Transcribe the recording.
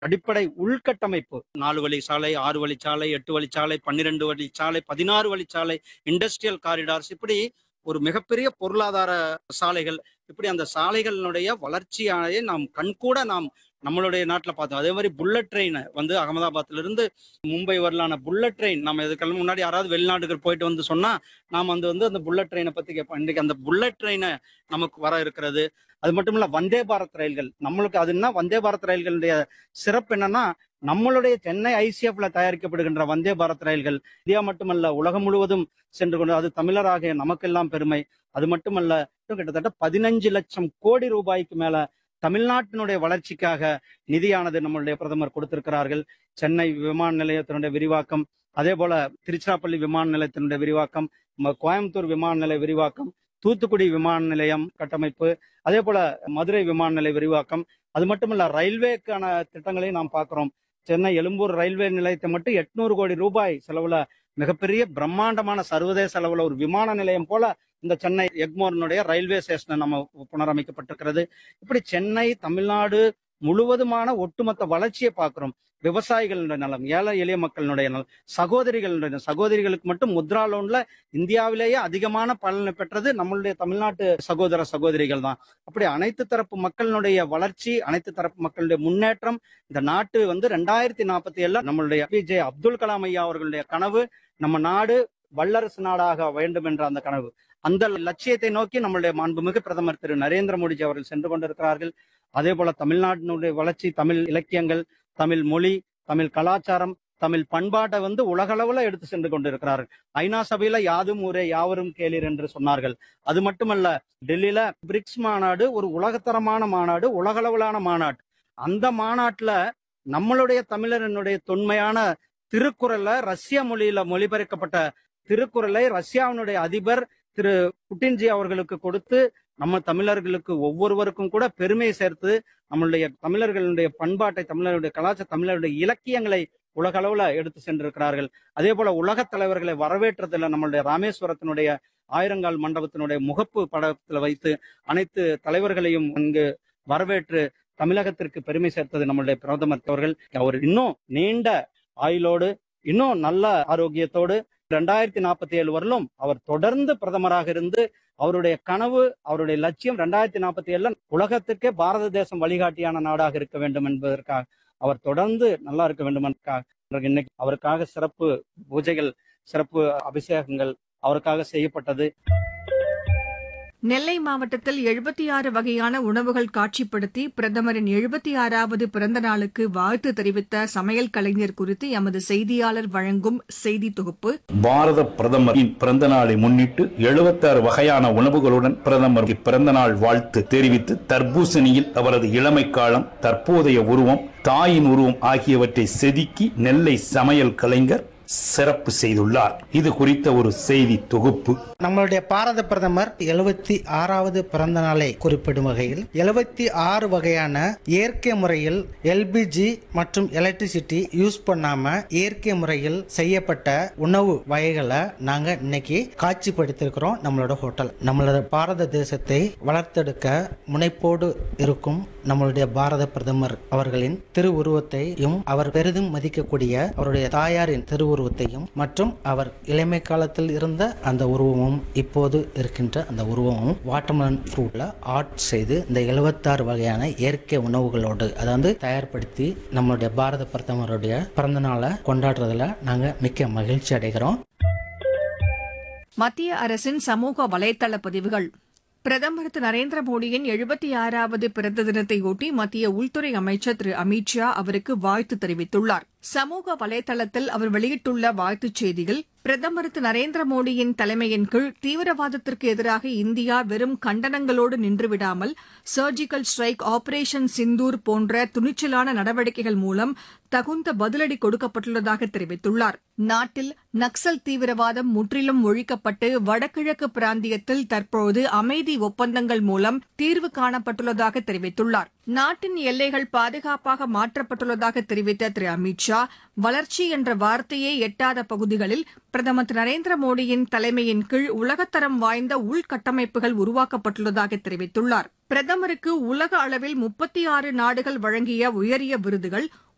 அடிப்படை உள்கட்டமைப்பு நாலு வழி சாலை ஆறு வழிச்சாலை எட்டு வழிச்சாலை பன்னிரெண்டு வழிச்சாலை பதினாறு வழிச்சாலை இண்டஸ்ட்ரியல் காரிடார்ஸ் இப்படி ஒரு மிகப்பெரிய பொருளாதார சாலைகள் இப்படி அந்த சாலைகளினுடைய வளர்ச்சியானதை நாம் கண்கூட நாம் நம்மளுடைய நாட்டில் பார்த்தோம் அதே மாதிரி புல்லட் ட்ரெயின் வந்து அகமதாபாத்ல இருந்து மும்பை வரலான புல்லட் ட்ரெயின் நம்ம இதுக்கெல்லாம் முன்னாடி யாராவது வெளிநாடுகள் போயிட்டு வந்து சொன்னா நாம் வந்து வந்து அந்த புல்லட் ட்ரெயினை பத்தி கேட்போம் இன்னைக்கு அந்த புல்லட் ட்ரெயினை நமக்கு வர இருக்கிறது அது மட்டும் இல்ல வந்தே பாரத் ரயில்கள் நம்மளுக்கு அதுன்னா வந்தே பாரத் ரயில்களுடைய சிறப்பு என்னன்னா நம்மளுடைய சென்னை ஐசிஎஃப்ல தயாரிக்கப்படுகின்ற வந்தே பாரத் ரயில்கள் இந்தியா மட்டுமல்ல உலகம் முழுவதும் சென்று கொண்டு அது தமிழராகிய நமக்கெல்லாம் பெருமை அது மட்டுமல்ல கிட்டத்தட்ட பதினஞ்சு லட்சம் கோடி ரூபாய்க்கு மேல தமிழ்நாட்டினுடைய வளர்ச்சிக்காக நிதியானது நம்மளுடைய பிரதமர் கொடுத்திருக்கிறார்கள் சென்னை விமான நிலையத்தினுடைய விரிவாக்கம் அதே போல திருச்சிராப்பள்ளி விமான நிலையத்தினுடைய விரிவாக்கம் ம- கோயம்புத்தூர் விமான நிலைய விரிவாக்கம் தூத்துக்குடி விமான நிலையம் கட்டமைப்பு அதே போல மதுரை விமான நிலைய விரிவாக்கம் அது மட்டுமல்ல ரயில்வேக்கான திட்டங்களை நாம் பார்க்கிறோம் சென்னை எழும்பூர் ரயில்வே நிலையத்தை மட்டும் எட்நூறு கோடி ரூபாய் செலவுல மிகப்பெரிய பிரம்மாண்டமான சர்வதேச அளவுல ஒரு விமான நிலையம் போல இந்த சென்னை எக்மோர்னுடைய ரயில்வே ஸ்டேஷனை நம்ம புனரமைக்கப்பட்டிருக்கிறது இப்படி சென்னை தமிழ்நாடு முழுவதுமான ஒட்டுமொத்த வளர்ச்சியை பார்க்கிறோம் விவசாயிகளுடைய நலம் ஏழை எளிய மக்களினுடைய நலம் சகோதரிகளுடைய நலம். சகோதரிகளுக்கு மட்டும் முத்ரா லோன்ல இந்தியாவிலேயே அதிகமான பலனை பெற்றது நம்மளுடைய தமிழ்நாட்டு சகோதர சகோதரிகள் தான் அப்படி அனைத்து தரப்பு மக்களினுடைய வளர்ச்சி அனைத்து தரப்பு மக்களுடைய முன்னேற்றம் இந்த நாட்டு வந்து ரெண்டாயிரத்தி நாற்பத்தி ஏழுல நம்மளுடைய பிஜே அப்துல் கலாம் ஐயா அவர்களுடைய கனவு நம்ம நாடு வல்லரசு நாடாக வேண்டும் என்ற அந்த கனவு அந்த லட்சியத்தை நோக்கி நம்மளுடைய மாண்புமிகு பிரதமர் திரு நரேந்திர மோடிஜி அவர்கள் சென்று கொண்டிருக்கிறார்கள் அதே போல தமிழ்நாட்டினுடைய வளர்ச்சி தமிழ் இலக்கியங்கள் தமிழ் மொழி தமிழ் கலாச்சாரம் தமிழ் பண்பாட்டை வந்து உலகளவுல எடுத்து சென்று கொண்டிருக்கிறார்கள் ஐநா சபையில யாதும் ஊரே யாவரும் கேளீர் என்று சொன்னார்கள் அது மட்டுமல்ல டெல்லியில பிரிக்ஸ் மாநாடு ஒரு உலகத்தரமான மாநாடு உலகளவிலான மாநாடு அந்த மாநாட்டுல நம்மளுடைய தமிழரனுடைய தொன்மையான திருக்குறளை ரஷ்ய மொழியில மொழிபெயர்க்கப்பட்ட திருக்குறளை ரஷ்யாவினுடைய அதிபர் திரு புட்டின்ஜி அவர்களுக்கு கொடுத்து நம்ம தமிழர்களுக்கு ஒவ்வொருவருக்கும் கூட பெருமை சேர்த்து நம்மளுடைய தமிழர்களுடைய பண்பாட்டை தமிழருடைய கலாச்சார தமிழருடைய இலக்கியங்களை உலக அளவுல எடுத்து சென்றிருக்கிறார்கள் அதே போல உலக தலைவர்களை வரவேற்றதுல நம்மளுடைய ராமேஸ்வரத்தினுடைய ஆயிரங்கால் மண்டபத்தினுடைய முகப்பு படத்துல வைத்து அனைத்து தலைவர்களையும் அங்கு வரவேற்று தமிழகத்திற்கு பெருமை சேர்த்தது நம்மளுடைய பிரதமர் அவர்கள் அவர் இன்னும் நீண்ட ஆயுளோடு இன்னும் நல்ல ஆரோக்கியத்தோடு ரெண்டாயிரத்தி நாற்பத்தி ஏழு வரலும் அவர் தொடர்ந்து பிரதமராக இருந்து அவருடைய கனவு அவருடைய லட்சியம் ரெண்டாயிரத்தி நாற்பத்தி ஏழுல உலகத்திற்கே பாரத தேசம் வழிகாட்டியான நாடாக இருக்க வேண்டும் என்பதற்காக அவர் தொடர்ந்து நல்லா இருக்க வேண்டும் என்பதற்காக இன்னைக்கு அவருக்காக சிறப்பு பூஜைகள் சிறப்பு அபிஷேகங்கள் அவருக்காக செய்யப்பட்டது நெல்லை மாவட்டத்தில் எழுபத்தி ஆறு வகையான உணவுகள் காட்சிப்படுத்தி பிரதமரின் எழுபத்தி ஆறாவது பிறந்த நாளுக்கு வாழ்த்து தெரிவித்த சமையல் கலைஞர் குறித்து எமது செய்தியாளர் வழங்கும் செய்தி தொகுப்பு பாரத பிரதமரின் பிறந்த நாளை முன்னிட்டு 76 வகையான உணவுகளுடன் பிரதமர் பிறந்த நாள் வாழ்த்து தெரிவித்து தர்பூசணியில் அவரது இளமை காலம் தற்போதைய உருவம் தாயின் உருவம் ஆகியவற்றை செதுக்கி நெல்லை சமையல் கலைஞர் சிறப்பு செய்துள்ளார் இது குறித்த ஒரு செய்தி தொகுப்பு நம்மளுடைய பாரத பிரதமர் எழுபத்தி ஆறாவது பிறந்த நாளை குறிப்பிடும் வகையில் எழுபத்தி ஆறு வகையான இயற்கை முறையில் எல்பிஜி மற்றும் எலக்ட்ரிசிட்டி யூஸ் பண்ணாம இயற்கை முறையில் செய்யப்பட்ட உணவு வகைகளை நாங்க இன்னைக்கு காட்சிப்படுத்தியிருக்கிறோம் நம்மளோட ஹோட்டல் நம்மளோட பாரத தேசத்தை வளர்த்தெடுக்க முனைப்போடு இருக்கும் நம்மளுடைய பாரத பிரதமர் அவர்களின் திருவுருவத்தையும் அவர் பெரிதும் மதிக்கக்கூடிய அவருடைய தாயாரின் திருவுருவத்தையும் மற்றும் அவர் இளமை காலத்தில் இருந்த அந்த உருவமும் இப்போது இருக்கின்ற அந்த உருவமும் வாட்டர்மெலன் ஃப்ரூட்ல ஆர்ட் செய்து இந்த 76 வகையான இயற்கை உணவுகளோடு அதாவது தயார்படுத்தி நம்மளுடைய பாரத பிரதமருடைய பிறந்த நாளை கொண்டாடுறதுல நாங்க மிக்க மகிழ்ச்சி அடைகிறோம் மத்திய அரசின் சமூக வலைதள பதிவுகள் பிரதமர் திரு நரேந்திர மோடியின் எழுபத்தி ஆறாவது பிறந்த தினத்தையொட்டி மத்திய உள்துறை அமைச்சர் திரு அமித் ஷா அவருக்கு வாழ்த்து தெரிவித்துள்ளார் சமூக வலைதளத்தில் அவர் வெளியிட்டுள்ள வாழ்த்துச் செய்தியில் பிரதமர் திரு நரேந்திர மோடியின் தலைமையின் கீழ் தீவிரவாதத்திற்கு எதிராக இந்தியா வெறும் கண்டனங்களோடு நின்றுவிடாமல் சர்ஜிக்கல் ஸ்ட்ரைக் ஆபரேஷன் சிந்தூர் போன்ற துணிச்சலான நடவடிக்கைகள் மூலம் தகுந்த பதிலடி கொடுக்கப்பட்டுள்ளதாக தெரிவித்துள்ளார் நாட்டில் நக்சல் தீவிரவாதம் முற்றிலும் ஒழிக்கப்பட்டு வடகிழக்கு பிராந்தியத்தில் தற்போது அமைதி ஒப்பந்தங்கள் மூலம் தீர்வு காணப்பட்டுள்ளதாக தெரிவித்துள்ளார் நாட்டின் எல்லைகள் பாதுகாப்பாக மாற்றப்பட்டுள்ளதாக தெரிவித்த திரு அமித் ஷா வளர்ச்சி என்ற வார்த்தையே எட்டாத பகுதிகளில் பிரதமர் திரு நரேந்திர மோடியின் தலைமையின் கீழ் உலகத்தரம் வாய்ந்த உள்கட்டமைப்புகள் உருவாக்கப்பட்டுள்ளதாக தெரிவித்துள்ளார் பிரதமருக்கு உலக அளவில் முப்பத்தி ஆறு நாடுகள் வழங்கிய உயரிய விருதுகள்